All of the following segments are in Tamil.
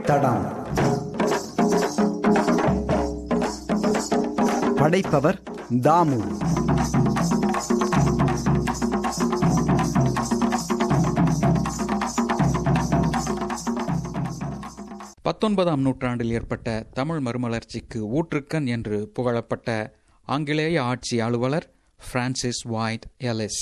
தடம் படைப்பவர் தாமு பத்தொன்பதாம் நூற்றாண்டில் ஏற்பட்ட தமிழ் மறுமலர்ச்சிக்கு ஊற்றுக்கண் என்று புகழப்பட்ட ஆங்கிலேய ஆட்சி அலுவலர் பிரான்சிஸ் வாய்ட் எலிஸ்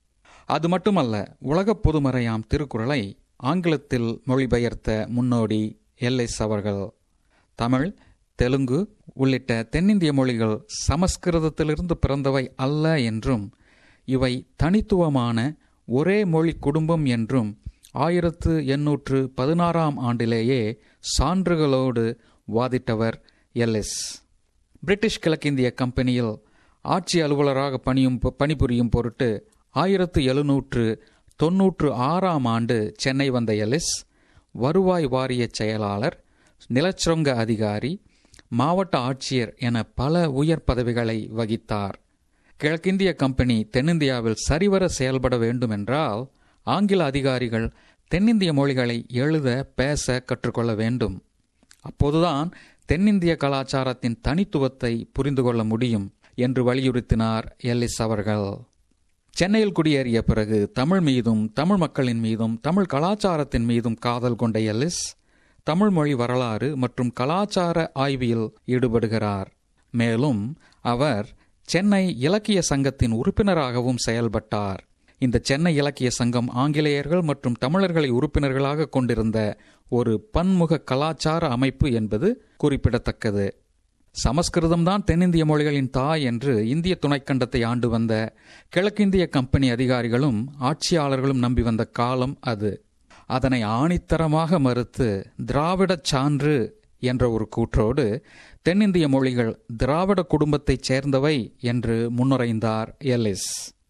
அது மட்டுமல்ல உலகப் பொதுமறையாம் திருக்குறளை ஆங்கிலத்தில் மொழிபெயர்த்த முன்னோடி எல்லிஸ் அவர்கள் தமிழ் தெலுங்கு உள்ளிட்ட தென்னிந்திய மொழிகள் சமஸ்கிருதத்திலிருந்து பிறந்தவை அல்ல என்றும் இவை தனித்துவமான ஒரே மொழி குடும்பம் என்றும் ஆயிரத்து எண்ணூற்று பதினாறாம் ஆண்டிலேயே சான்றுகளோடு வாதிட்டவர் எல்லிஸ் பிரிட்டிஷ் கிழக்கிந்திய கம்பெனியில் ஆட்சி அலுவலராக பணியும் பணிபுரியும் பொருட்டு ஆயிரத்து எழுநூற்று தொன்னூற்று ஆறாம் ஆண்டு சென்னை வந்த எலிஸ் வருவாய் வாரிய செயலாளர் நிலச்சுரங்க அதிகாரி மாவட்ட ஆட்சியர் என பல உயர் பதவிகளை வகித்தார் கிழக்கிந்திய கம்பெனி தென்னிந்தியாவில் சரிவர செயல்பட வேண்டுமென்றால் ஆங்கில அதிகாரிகள் தென்னிந்திய மொழிகளை எழுத பேச கற்றுக்கொள்ள வேண்டும் அப்போதுதான் தென்னிந்திய கலாச்சாரத்தின் தனித்துவத்தை புரிந்து கொள்ள முடியும் என்று வலியுறுத்தினார் எல்லிஸ் அவர்கள் சென்னையில் குடியேறிய பிறகு தமிழ் மீதும் தமிழ் மக்களின் மீதும் தமிழ் கலாச்சாரத்தின் மீதும் காதல் கொண்ட எல்லிஸ் தமிழ் மொழி வரலாறு மற்றும் கலாச்சார ஆய்வியில் ஈடுபடுகிறார் மேலும் அவர் சென்னை இலக்கிய சங்கத்தின் உறுப்பினராகவும் செயல்பட்டார் இந்த சென்னை இலக்கிய சங்கம் ஆங்கிலேயர்கள் மற்றும் தமிழர்களை உறுப்பினர்களாக கொண்டிருந்த ஒரு பன்முக கலாச்சார அமைப்பு என்பது குறிப்பிடத்தக்கது சமஸ்கிருதம்தான் தென்னிந்திய மொழிகளின் தாய் என்று இந்திய துணைக்கண்டத்தை ஆண்டு வந்த கிழக்கிந்திய கம்பெனி அதிகாரிகளும் ஆட்சியாளர்களும் நம்பி வந்த காலம் அது அதனை ஆணித்தரமாக மறுத்து திராவிடச் சான்று என்ற ஒரு கூற்றோடு தென்னிந்திய மொழிகள் திராவிட குடும்பத்தைச் சேர்ந்தவை என்று முன்னுரைந்தார் எல்லிஸ்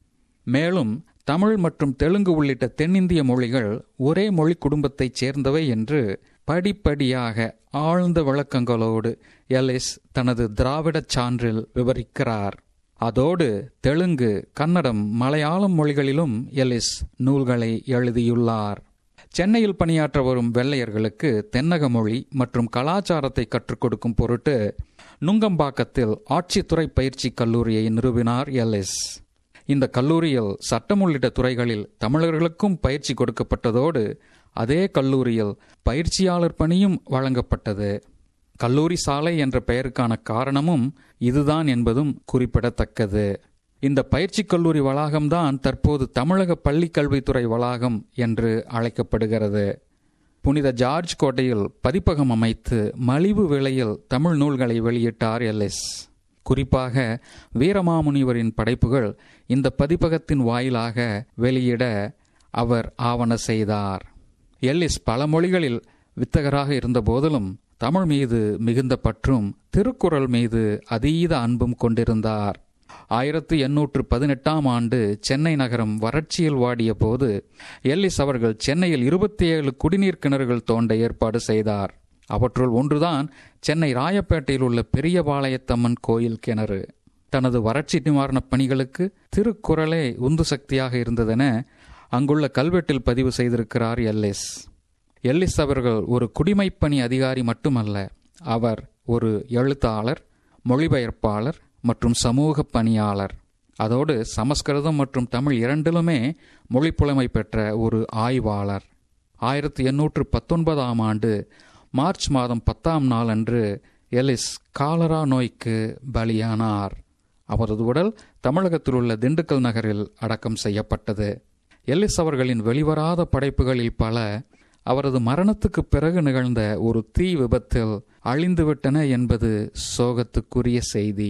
மேலும் தமிழ் மற்றும் தெலுங்கு உள்ளிட்ட தென்னிந்திய மொழிகள் ஒரே மொழி குடும்பத்தைச் சேர்ந்தவை என்று படிப்படியாக ஆழ்ந்த விளக்கங்களோடு எலிஸ் தனது திராவிடச் சான்றில் விவரிக்கிறார் அதோடு தெலுங்கு கன்னடம் மலையாளம் மொழிகளிலும் எலிஸ் நூல்களை எழுதியுள்ளார் சென்னையில் பணியாற்ற வரும் வெள்ளையர்களுக்கு தென்னக மொழி மற்றும் கலாச்சாரத்தை கற்றுக் கொடுக்கும் பொருட்டு நுங்கம்பாக்கத்தில் ஆட்சித்துறை பயிற்சி கல்லூரியை நிறுவினார் எல்லிஸ் இந்த கல்லூரியில் சட்டம் உள்ளிட்ட துறைகளில் தமிழர்களுக்கும் பயிற்சி கொடுக்கப்பட்டதோடு அதே கல்லூரியில் பயிற்சியாளர் பணியும் வழங்கப்பட்டது கல்லூரி சாலை என்ற பெயருக்கான காரணமும் இதுதான் என்பதும் குறிப்பிடத்தக்கது இந்த பயிற்சி கல்லூரி வளாகம்தான் தற்போது தமிழக பள்ளி கல்வித்துறை வளாகம் என்று அழைக்கப்படுகிறது புனித ஜார்ஜ் கோட்டையில் பதிப்பகம் அமைத்து மலிவு விலையில் தமிழ் நூல்களை வெளியிட்டார் எல்லிஸ் குறிப்பாக வீரமாமுனிவரின் படைப்புகள் இந்த பதிப்பகத்தின் வாயிலாக வெளியிட அவர் ஆவண செய்தார் எல்லிஸ் பல மொழிகளில் வித்தகராக இருந்த போதிலும் தமிழ் மீது மிகுந்த பற்றும் திருக்குறள் மீது அதீத அன்பும் கொண்டிருந்தார் ஆயிரத்து எண்ணூற்று பதினெட்டாம் ஆண்டு சென்னை நகரம் வறட்சியில் வாடிய போது எல்லிஸ் அவர்கள் சென்னையில் இருபத்தி ஏழு குடிநீர் கிணறுகள் தோண்ட ஏற்பாடு செய்தார் அவற்றுள் ஒன்றுதான் சென்னை ராயப்பேட்டையில் உள்ள பெரியபாளையத்தம்மன் கோயில் கிணறு தனது வறட்சி நிவாரணப் பணிகளுக்கு திருக்குறளே உந்து சக்தியாக இருந்ததென அங்குள்ள கல்வெட்டில் பதிவு செய்திருக்கிறார் எல்லிஸ் எல்லிஸ் அவர்கள் ஒரு குடிமைப்பணி அதிகாரி மட்டுமல்ல அவர் ஒரு எழுத்தாளர் மொழிபெயர்ப்பாளர் மற்றும் சமூக பணியாளர் அதோடு சமஸ்கிருதம் மற்றும் தமிழ் இரண்டிலுமே மொழிப்புலமை பெற்ற ஒரு ஆய்வாளர் ஆயிரத்தி எண்ணூற்று பத்தொன்பதாம் ஆண்டு மார்ச் மாதம் பத்தாம் நாள் அன்று எலிஸ் காலரா நோய்க்கு பலியானார் அவரது உடல் தமிழகத்தில் உள்ள திண்டுக்கல் நகரில் அடக்கம் செய்யப்பட்டது எல்லிஸ் அவர்களின் வெளிவராத படைப்புகளில் பல அவரது மரணத்துக்கு பிறகு நிகழ்ந்த ஒரு தீ விபத்தில் அழிந்துவிட்டன என்பது சோகத்துக்குரிய செய்தி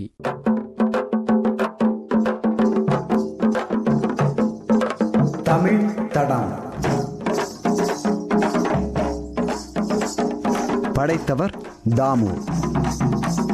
தமிழ் தடம் படைத்தவர் தாமு